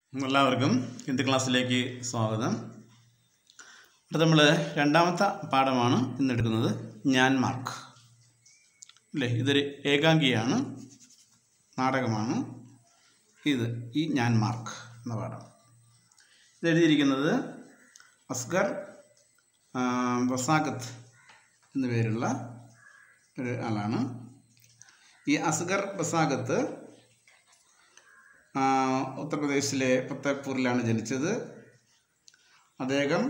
എല്ലാവർക്കും ഹിന്ദി ക്ലാസ്സിലേക്ക് സ്വാഗതം ഇവിടെ നമ്മൾ രണ്ടാമത്തെ പാഠമാണ് ഇന്ന് എടുക്കുന്നത് ഞാൻ മാർക്ക് അല്ലേ ഇതൊരു ഏകാംഗിയാണ് നാടകമാണ് ഇത് ഈ ഞാൻ മാർക്ക് എന്ന പാഠം ഇത് എഴുതിയിരിക്കുന്നത് അസ്ഗർ ആ, ബസാഖത്ത് എന്നു പേരുള്ള ഒരു ആളാണ് ഈ അസ്ഗർ ബസാഖത്ത് ആ, ഉത്തർപ്രദേശിലെ ഫത്തേപൂരിലാണ് ജനിച്ചത് അദ്ദേഹം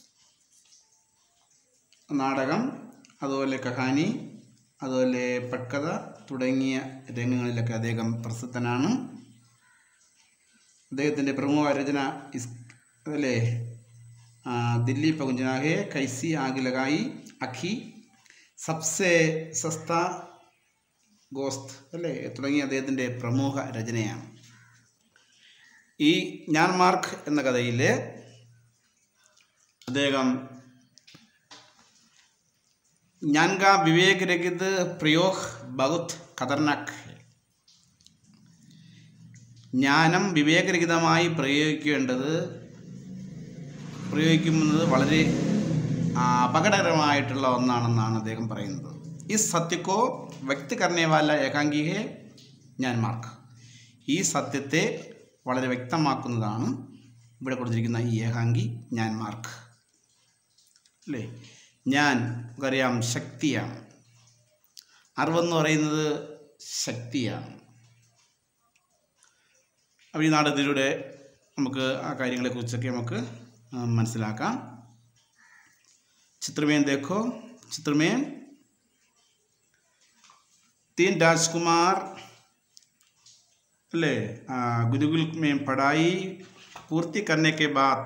നാടകം അതുപോലെ കഹാനി അതുപോലെ പട്കഥ തുടങ്ങിയ രംഗങ്ങളിലൊക്കെ അദ്ദേഹം പ്രസിദ്ധനാണ് അദ്ദേഹത്തിൻ്റെ പ്രമുഖ രചന ഇസ് അല്ലേ ആ, ദില്ലി പകുഞ്ചനാഹെ കൈസി ആഗ് ലഗായി അഖി സബ്സെ സസ്ത ഗോസ്ത് അല്ലേ തുടങ്ങിയ അദ്ദേഹത്തിൻ്റെ പ്രമുഖ രചനയാണ് ഈ ഞാൻ മാർക്ക് എന്ന കഥയിൽ അദ്ദേഹം ഞാൻ കാ വിവേക് രഹിത് പ്രയോഗ് ബഹുത് ഖതർനാക് ഹെ. ജ്ഞാനം വിവേകരഹിതമായി പ്രയോഗിക്കേണ്ടത് പ്രയോഗിക്കുന്നത് വളരെ ആ, അപകടകരമായിട്ടുള്ള ഒന്നാണെന്നാണ് അദ്ദേഹം പറയുന്നത് ഈ സത്യക്കോ വ്യക്തി കർണേവാല ഏകാംഗി ഹെ ഞാൻ മാർക്ക് ഈ സത്യത്തെ വളരെ വ്യക്തമാക്കുന്നതാണ് ഇവിടെ കൊടുത്തിരിക്കുന്ന ഈ ഏകാംഗി ഞാൻ മാർക്ക് അല്ലേ ഞാൻ നമുക്കറിയാം ശക്തിയാണ് അറിവെന്ന് പറയുന്നത് ശക്തിയാണ് അപ്പോൾ ഈ നാടകത്തിലൂടെ നമുക്ക് ആ കാര്യങ്ങളെക്കുറിച്ചൊക്കെ നമുക്ക് ആ, മനസ്സിലാക്കാം ചിത്രമേൻ ദേഖോ ചിത്രമേൻ तीन राजकुमार अले आ, गुरुकुल में पढ़ाई पूर्ति करने के बाद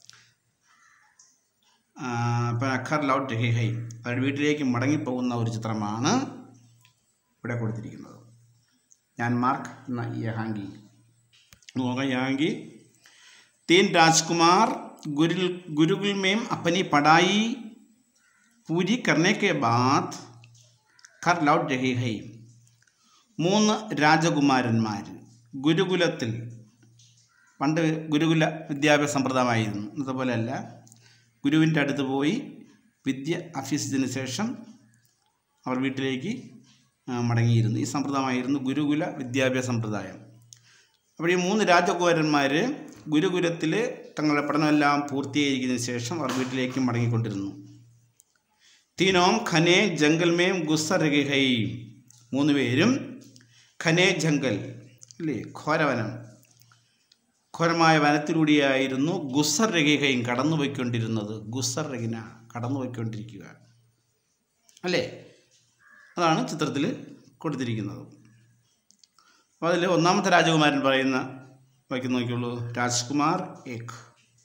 ആ, പിന്നെ അഖർ ലൗട്ട് ഹെ ഹൈ അവരുടെ വീട്ടിലേക്ക് മടങ്ങിപ്പോകുന്ന ഒരു ചിത്രമാണ് ഇവിടെ കൊടുത്തിരിക്കുന്നത് ഞാൻ മാർക്ക് എന്ന യഹാങ്കി നോക്കാം യഹാങ്കി तीन राजकुमार गुरुल गुरुकुल में अपनी पढ़ाई पूरी करने के बाद घर लौट रहे हैं മൂന്ന് രാജകുമാരന്മാർ ഗുരുകുലത്തിൽ പണ്ട് ഗുരുകുല വിദ്യാഭ്യാസ സമ്പ്രദായമായിരുന്നു ഇന്നത്തെ പോലെയല്ല ഗുരുവിൻ്റെ അടുത്ത് പോയി വിദ്യ അഭ്യസിച്ചതിന് ശേഷം അവർ വീട്ടിലേക്ക് ആ, മടങ്ങിയിരുന്നു ഈ സമ്പ്രദായമായിരുന്നു ഗുരുകുല വിദ്യാഭ്യാസ സമ്പ്രദായം അപ്പോൾ ഈ മൂന്ന് രാജകുമാരന്മാർ ഗുരുകുലത്തിൽ തങ്ങളുടെ പഠനമെല്ലാം പൂർത്തീകരിക്കുന്നതിന് ശേഷം അവർ വീട്ടിലേക്ക് മടങ്ങിക്കൊണ്ടിരുന്നു തീനോം ഖനെ ജംഗൽ മേം ഗുസ്സർ രഹൈ മൂന്ന് പേരും ഖനെ ജംഗൽ അല്ലേ ഘോരവനം ഘോരമായ വനത്തിലൂടെയായിരുന്നു ഗുസ്സർ രഹിഹയും കടന്നുപോയിക്കൊണ്ടിരുന്നത് ഗുസ്സർ രഹിന കടന്നുപോയിക്കൊണ്ടിരിക്കുക അല്ലേ അതാണ് ചിത്രത്തിൽ കൊടുത്തിരിക്കുന്നത് അപ്പോൾ അതിൽ ഒന്നാമത്തെ രാജകുമാരൻ പറയുന്ന വായിക്കുന്ന നോക്കിയുള്ളൂ രാജ്കുമാർ ഏക്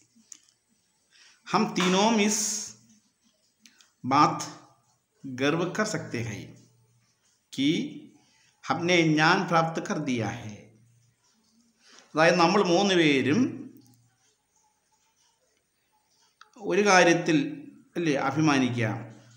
हम तीनों इस बात गर्व कर सकते हैं कि हमने ज्ञान प्राप्त कर दिया है അതായത് നമ്മൾ മൂന്ന് പേരും ഒരു കാര്യത്തിൽ അല്ലേ അഭിമാനിക്കാം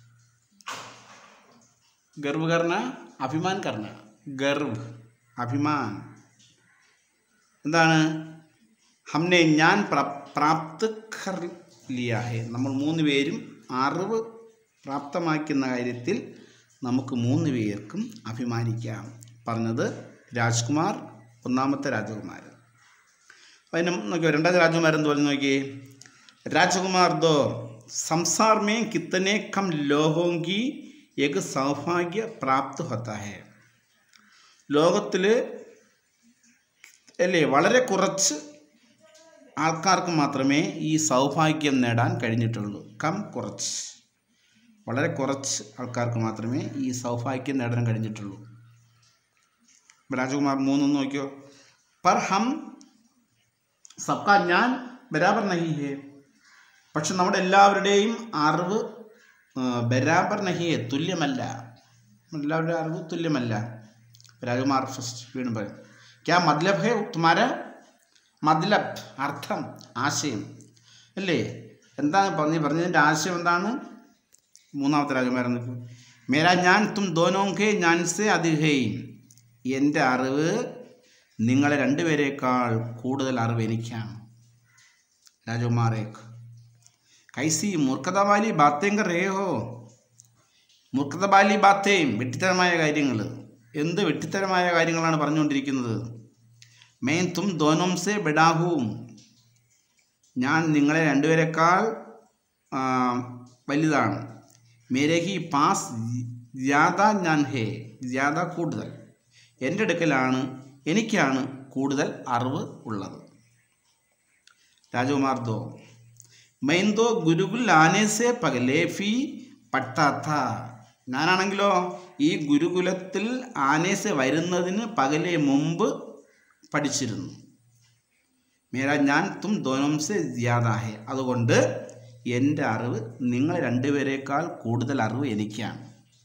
ഗർവ് കർണ അഭിമാൻ കർണ ഗർവ് അഭിമാൻ എന്താണ് ഹംനെ ഞാൻ പ്രാപ്ത് കർ ലിയാ ഹെ നമ്മൾ മൂന്ന് പേരും അറിവ് പ്രാപ്തമാക്കുന്ന കാര്യത്തിൽ നമുക്ക് മൂന്ന് പേർക്കും അഭിമാനിക്കാം പറഞ്ഞത് രാജ്കുമാർ ഒന്നാമത്തെ രാജകുമാരൻ അപ്പോൾ അതിന് നോക്കിയോ രണ്ടാമത്തെ രാജകുമാരൻ എന്ന് പറഞ്ഞു നോക്കിയേ രാജകുമാർ ദോ സംസാർ മേ കിത്തനെ കം ലോഹോങ്കി ഏക സൗഭാഗ്യ പ്രാപ്ത് ഹോത്താ ഹെ ലോകത്തിൽ അല്ലേ വളരെ കുറച്ച് ആൾക്കാർക്ക് മാത്രമേ ഈ സൗഭാഗ്യം നേടാൻ കഴിഞ്ഞിട്ടുള്ളൂ കം കുറച്ച് വളരെ കുറച്ച് ആൾക്കാർക്ക് മാത്രമേ ഈ സൗഭാഗ്യം നേടാൻ കഴിഞ്ഞിട്ടുള്ളൂ ഇപ്പൊ രാജകുമാർ മൂന്നും നോക്കിയോ പർ ഹം സബ്കാ ഞാൻ ബരാബർ നഹി ഹേ പക്ഷെ നമ്മുടെ എല്ലാവരുടെയും അറിവ് ആ, ബരാബർ നഹി ഹേ തുല്യമല്ല എല്ലാവരുടെയും അറിവ് തുല്യമല്ല രാജകുമാർ ഫസ്റ്റ് വീണ്ടും പറയും ക്യാ മത്ലബ് ഹേ തുമാര മത്ലബ് അർത്ഥം ആശയം അല്ലേ എന്താണ് പറഞ്ഞ് പറഞ്ഞതിൻ്റെ ആശയം എന്താണ് മൂന്നാമത്തെ രാജകുമാരൻ നോക്കൂ മേരാ ഞാൻ തും ദോനോങ്കെ ഞാൻ സെ അതിഹേ എൻ്റെ അറിവ് നിങ്ങളെ രണ്ടുപേരേക്കാൾ കൂടുതൽ അറിവ് എനിക്കാണ് രാജകുമാരേക്ക് കൈസി മൂർഖതവാലി ബാത്തേങ്ക റേഹോ മൂർഖതബാലി ബാത്തേം വെട്ടിത്തരമായ കാര്യങ്ങൾ എന്ത് വെട്ടിത്തരമായ കാര്യങ്ങളാണ് പറഞ്ഞുകൊണ്ടിരിക്കുന്നത് മെയിൻ തും ദോനോം സെ ബെഡാഹും ഞാൻ നിങ്ങളെ രണ്ടുപേരെക്കാൾ ആ, വലുതാണ് മേരെ ഹി പാസ് ജ്യാദ ഞാൻ ഹേ ജ്യാദ കൂടുതൽ എൻ്റെ അടുക്കലാണ് എനിക്കാണ് കൂടുതൽ അറിവ് ഉള്ളത് രാജകുമാർ ദോ मैं तो ഗുരുകുൽ ആനെ സെ പകലെ ഫി പഠിത്താത്ത ഞാനാണെങ്കിലോ ഈ ഗുരുകുലത്തിൽ ആനേസെ വരുന്നതിന് പകലെ മുമ്പ് പഠിച്ചിരുന്നു മേര ഞാൻ തും ദോനം സെ ജ്യാദ ഹെ അതുകൊണ്ട് എൻ്റെ അറിവ് നിങ്ങൾ രണ്ടുപേരേക്കാൾ കൂടുതൽ അറിവ് എനിക്കാണ്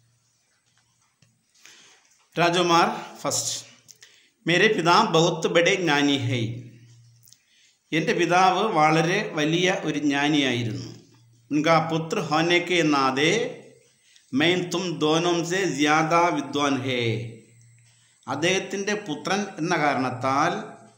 രാജകുമാർ ഫസ്റ്റ് മേരെ പിതാ ബഹുത്ത് ബഡേ ജ്ഞാനി ഹൈ എൻ്റെ പിതാവ് വളരെ വലിയ ഒരു ജ്ഞാനിയായിരുന്നു ഉൻകാ പുത്ര ഹോനേക്ക് നാദേ മെയിൻ തും ദോനോം സെ ജ്യാദ വിദ്വാൻ ഹേ അദ്ദേഹത്തിൻ്റെ പുത്രൻ എന്ന കാരണത്താൽ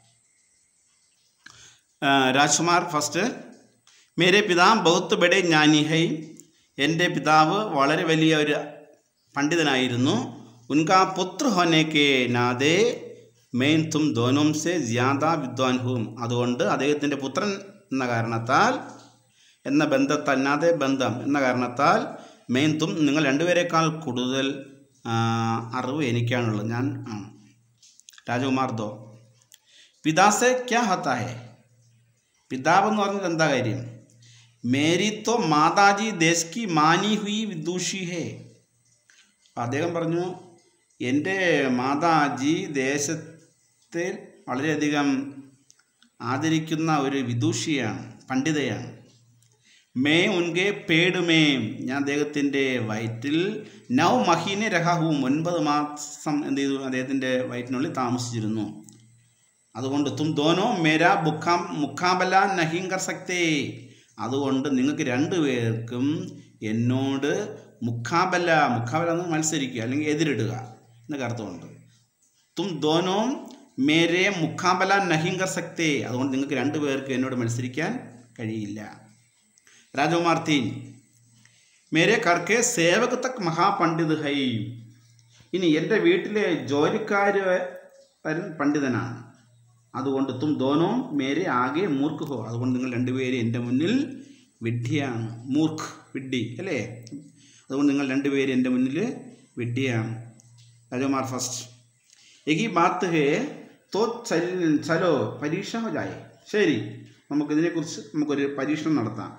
ആ, രാജ്കുമാർ ഫസ്റ്റ് മേരെ പിതാവ് ബഹുത്ത് ബഡേ ജ്ഞാനി ഹൈ എൻ്റെ പിതാവ് വളരെ വലിയ ഒരു പണ്ഡിതനായിരുന്നു ഉൻകാ പുത്ര ഹോനേക്ക് നാദേ മെയിൻ തും ദോനോം സെ ജ്യാദ വിദ്വാൻ ഹൂം അതുകൊണ്ട് അദ്ദേഹത്തിൻ്റെ പുത്രൻ എന്ന കാരണത്താൽ എന്ന ബന്ധത്തല്ലാതെ ബന്ധം എന്ന കാരണത്താൽ മെയിൻ തും നിങ്ങൾ രണ്ടുപേരെക്കാൾ കൂടുതൽ ആ, അറിവ് എനിക്കാണുള്ളത് ഞാൻ ആണ് രാജകുമാർ ദോ പിതാസെ ക്യാ ഹത്താ ഹേ പിതാവ് എന്ന് പറഞ്ഞത് എന്താ കാര്യം മേരി തോ മാതാജി ദേശ് കി മാനി ഹുയി വിദൂഷി ഹേ അദ്ദേഹം പറഞ്ഞു എൻ്റെ മാതാജി ദേശത്തെ വളരെയധികം ആദരിക്കുന്ന ഒരു വിദൂഷിയാണ് പണ്ഡിതയാണ് മേ ഉൻകെ പേടുമേ ഞാൻ അദ്ദേഹത്തിൻ്റെ വയറ്റിൽ നൗ മഹീനെ രഹാഹുവും ഒൻപത് മാസം എന്ത് ചെയ്തു അദ്ദേഹത്തിൻ്റെ വയറ്റിനുള്ളിൽ താമസിച്ചിരുന്നു അതുകൊണ്ട് തും ദോനോ മേരാ ബുക്കാം മുക്കാബല നഹീം കർ സക്തേ അതുകൊണ്ട് നിങ്ങൾക്ക് രണ്ടുപേർക്കും എന്നോട് മുക്കാബല മുക്കാബല എന്ന് മത്സരിക്കുക അല്ലെങ്കിൽ എതിരിടുക എന്നൊക്കെ അർത്ഥമുണ്ട് തും ദോനോ മേരെ മുക്കാബല നഹീം കർ സക്തേ അതുകൊണ്ട് നിങ്ങൾക്ക് രണ്ടുപേർക്ക് എന്നോട് മത്സരിക്കാൻ കഴിയില്ല രാജകുമാർ തീൻ മേരെ കർക്കെ സേവക് തക് മഹാപണ്ഡിത് ഹൈ ഇനി എൻ്റെ വീട്ടിലെ ജോലിക്കാരൻ പണ്ഡിതനാണ് അതുകൊണ്ട് തും ദോനോ മേരെ ആകെ മൂർക്ക് ഹോ അതുകൊണ്ട് നിങ്ങൾ രണ്ടുപേരും എൻ്റെ മുന്നിൽ വിഡ്ഢിയാണ് മൂർക്ക് വിഡ്ഢി അല്ലേ അതുകൊണ്ട് നിങ്ങൾ രണ്ടുപേരും എൻ്റെ മുന്നിൽ വിഡ്ഢിയാണ് രാജകുമാർ ഫസ്റ്റ് എഗി ബാത്ത് ഹേ തോ ചൽ ചലോ പരീക്ഷ ഹോ ജായേ ശരി നമുക്കിതിനെക്കുറിച്ച് നമുക്കൊരു പരീക്ഷണം നടത്താം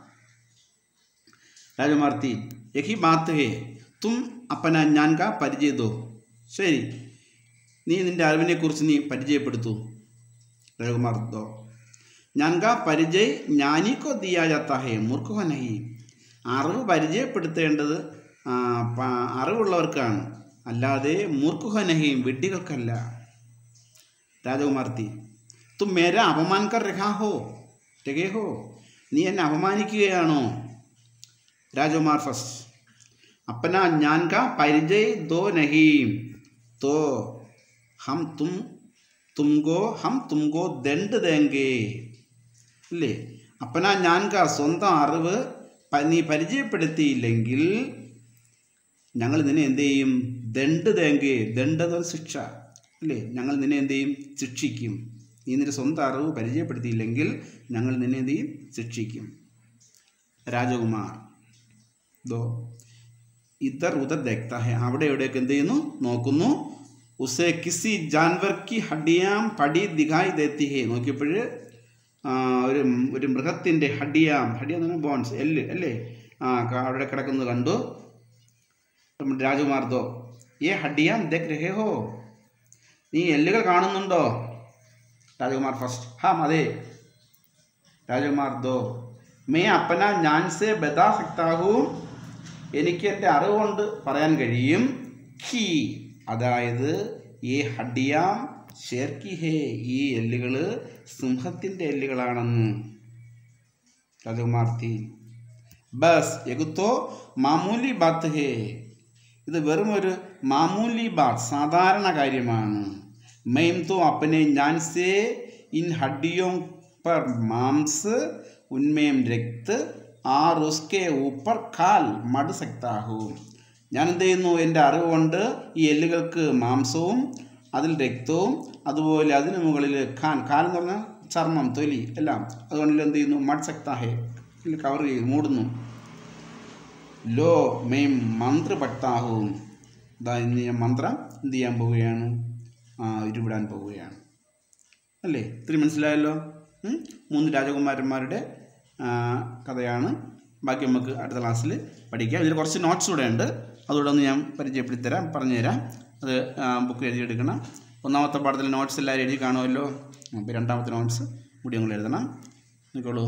രാജകുമാർ തീൻ യഹി ബാത്ത് ഹേ തും അപ്പന ഞാൻ കാ പരിചയ ദോ ശരി നീ നിൻ്റെ അറിവിനെക്കുറിച്ച് നീ പരിചയപ്പെടുത്തൂ രാജകുമാർ ദോ ഞാൻ കാ പരിചയ ജ്ഞാനിക്കോ ദിയാ ജാത്ത ഹേ മൂർഖോ നഹി അറിവ് പരിചയപ്പെടുത്തേണ്ടത് ആ, പ- അറിവുള്ളവർക്കാണ് അല്ലാതെ മൂർഖോ നഹിയും വിഡ്ഢികൾക്കല്ല രാജകുമാർ തീൻ തും മേര അപമാൻ കർ രഹാ ഹോ രഹേ ഹോ നീ എന്നെ അപമാനിക്കുകയാണോ राजकुमार फर्स्ट अपना ज्ञान का परिचय दो नहीं तो हम तुम तुमको हम तुमको दंड देंगे അല്ലേ അപ്പന ഞാൻ കാ സ്വന്തം അറിവ് പ- നീ പരിചയപ്പെടുത്തിയില്ലെങ്കിൽ ഞങ്ങൾ നിന്നെ എന്ത് ചെയ്യും ദണ്ട് തേങ്കേ ദണ്ഡത ശിക്ഷ അല്ലേ ഞങ്ങൾ നിന്നെ എന്ത് ചെയ്യും ശിക്ഷിക്കും നീ നിന്റെ സ്വന്തം അറിവ് പരിചയപ്പെടുത്തിയില്ലെങ്കിൽ ഞങ്ങൾ നിന്നെ എന്ത് ചെയ്യും ശിക്ഷിക്കും രാജകുമാർ ദോ ഇതർ ഉദർ ദേഖ്ത ഹെ അവിടെ എവിടെയൊക്കെ എന്ത് ചെയ്യുന്നു നോക്കുന്നു ഉസെ കിസി ജാൻവർ കി ഹഡിയാം പടി ദിഖായി ദേത്തി ഹേ നോക്കിയപ്പോൾ ഒരു ഒരു മൃഗത്തിൻ്റെ ഹഡിയാം ഹഡിയ എന്ന് പറഞ്ഞാൽ ബോൺസ് എല്ല് അല്ലേ ആ ക- അവിടെ കിടക്കുന്നത് കണ്ടു നമ്മുടെ രാജകുമാർ ദോ ഏ ഹഡിയാം ദേഖ് രഹേ ഹോ നീ എല്ലുകൾ കാണുന്നുണ്ടോ രാജകുമാർ ഫസ്റ്റ് ഹാം അതെ രാജകുമാർ ദോ മേ അപ്പന ഞാൻ സെ ബതാ സക്താഹൂ എനിക്ക് എൻ്റെ അറിവ് കൊണ്ട് പറയാൻ കഴിയും ഖി അതായത് ഈ ഹഡിയാം ഷേർക്കി ഹേ ഈ എല്ലുകൾ സിംഹത്തിൻ്റെ എല്ലുകളാണെന്ന് രാജകുമാർ തീ ബസ് എകുത്തോ മാമൂലി ബാത്ത് ഹേ ഇത് വെറും ഒരു മാമൂലി ബാത്ത് സാധാരണ കാര്യമാണ് मैम तो अपने ज्ञान से इन हड्डियों पर मांस उनमें रक्त और उसके ऊपर കാൽ മട सकता हूँ ഞാൻ എന്ത് ചെയ്യുന്നു എൻ്റെ അറിവ് കൊണ്ട് ഈ എല്ലുകൾക്ക് മാംസവും അതിൽ രക്തവും അതുപോലെ അതിന് മുകളിൽ ഖാൻ ഖാൻ എന്ന് പറഞ്ഞാൽ ചർമ്മം തൊലി എല്ലാം അതുകൊണ്ട് എന്ത് ചെയ്യുന്നു മട് സക്താഹേ കവർ ചെയ്തു മൂടുന്നു ലോ മെയിം മന്ത്ര പഠിത്താഹും ഇതാ ഇന്ന് ഞാൻ മന്ത്രം എന്ത് ചെയ്യാൻ പോവുകയാണ് ആ ഉരുവിടാൻ പോവുകയാണ് അല്ലേ ഇത്തിരി മനസ്സിലായല്ലോ ഉം? മൂന്ന് രാജകുമാരന്മാരുടെ ആ, കഥയാണ് ബാക്കി നമുക്ക് അടുത്ത ക്ലാസ്സിൽ പഠിക്കാം ഇതിൽ കുറച്ച് നോട്ട്സ് കൂടെ ഉണ്ട് അതുകൂടെ ഒന്ന് ഞാൻ പരിചയപ്പെടുത്തി തരാം പറഞ്ഞു തരാം അത് ബുക്ക് എഴുതിയെടുക്കണം ഒന്നാമത്തെ പാഠത്തിൽ നോട്ട്സ് എല്ലാവരും എഴുതി കാണുമല്ലോ അപ്പോൾ രണ്ടാമത്തെ നോട്ട്സ് കൂടി നിങ്ങൾ എഴുതണം നിൽക്കോളൂ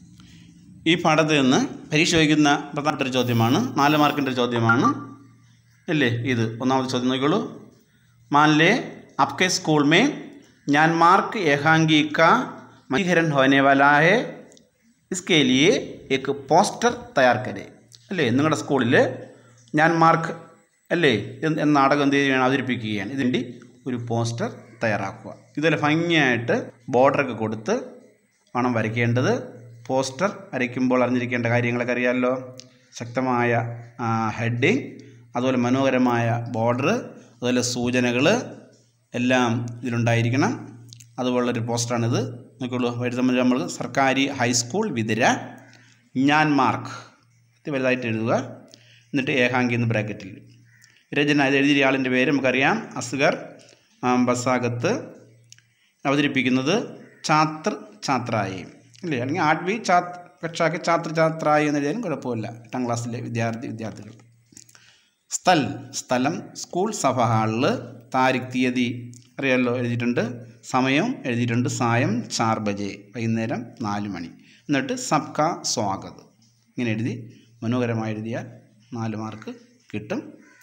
ഈ പാഠത്തിൽ നിന്ന് പരീക്ഷ ചോദിക്കുന്ന പ്രധാനപ്പെട്ട ഒരു ചോദ്യമാണ് നാല് മാർക്കിൻ്റെ ഒരു ചോദ്യമാണ് അല്ലേ ഇത് ഒന്നാമത്തെ ചോദ്യം നോക്കിക്കോളൂ मान ले आपके स्कूल में म्यांमार्क एकांगी का मंजीकरण होने वाला है इसके लिए एक പോസ്റ്റർ തയ്യാർ കരെ അല്ലേ നിങ്ങളുടെ സ്കൂളിൽ മ്യാൻമാർക്ക് അല്ലേ എന്ന് എന്ന നാടകം എന്ത് ചെയ്യുകയാണ് അവതരിപ്പിക്കുകയാണ് ഇതിൻ്റെ ഒരു പോസ്റ്റർ തയ്യാറാക്കുക ഇതുപോലെ ഭംഗിയായിട്ട് ബോർഡറൊക്കെ കൊടുത്ത് വേണം വരയ്ക്കേണ്ടത് പോസ്റ്റർ വരയ്ക്കുമ്പോൾ അറിഞ്ഞിരിക്കേണ്ട കാര്യങ്ങളൊക്കെ അറിയാമല്ലോ ശക്തമായ ഹെഡിങ് അതുപോലെ മനോഹരമായ ബോർഡർ അതുപോലെ സൂചനകൾ എല്ലാം ഇതിലുണ്ടായിരിക്കണം അതുപോലുള്ളൊരു പോസ്റ്ററാണിത് നോക്കുള്ളൂ വരുത്തുമ്പോൾ നമ്മൾ സർക്കാരി ഹൈസ്കൂൾ വിതിര മ്യാൻമാർക്ക് ഇത് വലുതായിട്ട് എഴുതുക എന്നിട്ട് ഏകാംഗി എന്ന് ബ്രാക്കറ്റിൽ രചന ഇത് എഴുതിയ ആളിൻ്റെ പേര് നമുക്കറിയാം അസ്ഗർ ആ, ബസാഗത്ത് അവതരിപ്പിക്കുന്നത് ഛാത്ര ഛാത്രായി അല്ലേ അല്ലെങ്കിൽ ആഡ്വി ഛാത്ര കക്ഷാക്ക് ഛാത്ര ഛാത്രായി എന്ന് എഴുതിയാലും കുഴപ്പമില്ല എട്ടാം ക്ലാസ്സിലെ വിദ്യാർത്ഥി വിദ്യാർത്ഥികൾ സ്ഥൽ സ്ഥലം സ്കൂൾ സഭ ഹാളിൽ താരിഖ് തീയതി അറിയാമല്ലോ എഴുതിയിട്ടുണ്ട് സമയം എഴുതിയിട്ടുണ്ട് സായം ചാർ ബജെ വൈകുന്നേരം നാല് മണി എന്നിട്ട് സബ്ക സ്വാഗത് ഇങ്ങനെ എഴുതി മനോഹരമായി എഴുതിയാൽ നാല് മാർക്ക് കിട്ടും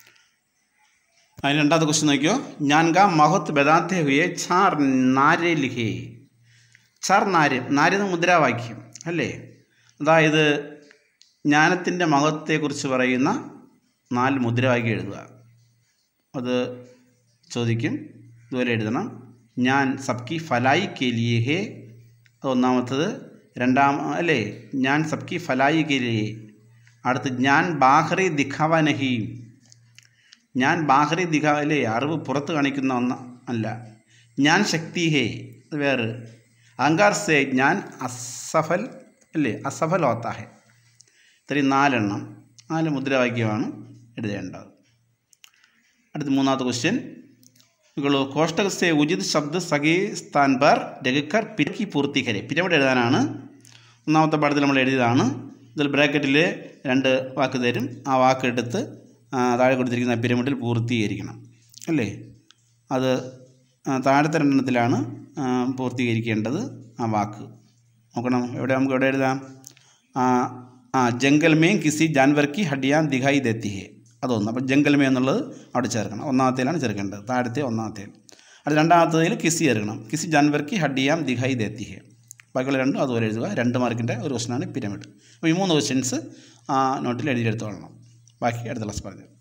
അതിന് രണ്ടാമത്തെ ക്വസ്റ്റ്യൻ നോക്കിയോ ഞാൻക മഹത്ത് ബദാത്തെ ഹുയെ ചാർ നാരെ ലിഖേ ചാർ നാര് നാര് എന്ന മുദ്രാവാക്യം അല്ലേ അതായത് ജ്ഞാനത്തിൻ്റെ മഹത്വത്തെക്കുറിച്ച് പറയുന്ന നാല് മുദ്രാവാക്യം എഴുതുക അത് ചോദിക്കും ഇതുപോലെ എഴുതണം ഞാൻ സബ്കി ഫലായി കെലിയെ ഹേ അത് ഒന്നാമത്തത് രണ്ടാം അല്ലേ ഞാൻ സബ്കി ഫലായി കെലിയെ അടുത്ത് ഞാൻ ബാഹറി ദിഖാവ നഹി ഞാൻ ബാഹറി ദിഖാ അല്ലേ അറിവ് പുറത്ത് കാണിക്കുന്ന ഒന്ന അല്ല ഞാൻ ശക്തി ഹേ അത് വേറെ അഹങ്കാർ സേ ഞാൻ അസഫൽ അല്ലേ അസഫൽ ഹോത്താ ഹേ ഇത്രയും നാലെണ്ണം നാല് മുദ്രാവാക്യമാണ് എഴുതേണ്ടത് അടുത്ത മൂന്നാമത്തെ ക്വസ്റ്റ്യൻ നിങ്ങളോ കോഷ്ടക സേ ഉചിത് ശബ്ദ സഖി സ്ഥാൻ പർ രഘുക്കർ പിരക്കി പൂർത്തീകരെ പിരമിഡ് എഴുതാനാണ് ഒന്നാമത്തെ പാഠത്തിൽ നമ്മൾ എഴുതിയതാണ് ഇതിൽ ബ്രാക്കറ്റിൽ രണ്ട് വാക്ക് തരും ആ വാക്ക് എടുത്ത് ആ, താഴെ കൊടുത്തിരിക്കുന്ന പിരമിഡിൽ പൂർത്തീകരിക്കണം അല്ലേ അത് ആ, താഴത്തെ രണ്ടെണ്ണത്തിലാണ് ആ, പൂർത്തീകരിക്കേണ്ടത് ആ വാക്ക് നോക്കണം എവിടെ നമുക്ക് എവിടെ എഴുതാം ആ ആ ജംഗൽ മേം കിസി ജാൻവർ കി ഹഡിയാൻ ദിഖായി ദേത്തി ഹേ അതൊന്ന് അപ്പോൾ ജംഗൽ മേ എന്നുള്ളത് അവിടെ ചേർക്കണം ഒന്നാമത്തേലാണ് ചേർക്കേണ്ടത് താഴത്തെ ഒന്നാമത്തേൽ അത് രണ്ടാമത്തേതിൽ കിസി ചേർക്കണം കിസി ജാൻവർ കി ഹഡിയാം ദിഖായി ദേത്തി ഹേ ബാക്കിയുള്ള രണ്ടും അതുപോലെ എഴുതുക രണ്ട് മാർക്കിൻ്റെ ഒരു ക്വസ്റ്റനാണ് പിരമിഡ് അപ്പോൾ ഈ മൂന്ന് ക്വസ്റ്റ്യൻസ് ആ നോട്ടിൽ എഴുതിയെടുത്തോളണം ബാക്കി അടുത്ത ക്ലാസ് പറഞ്ഞു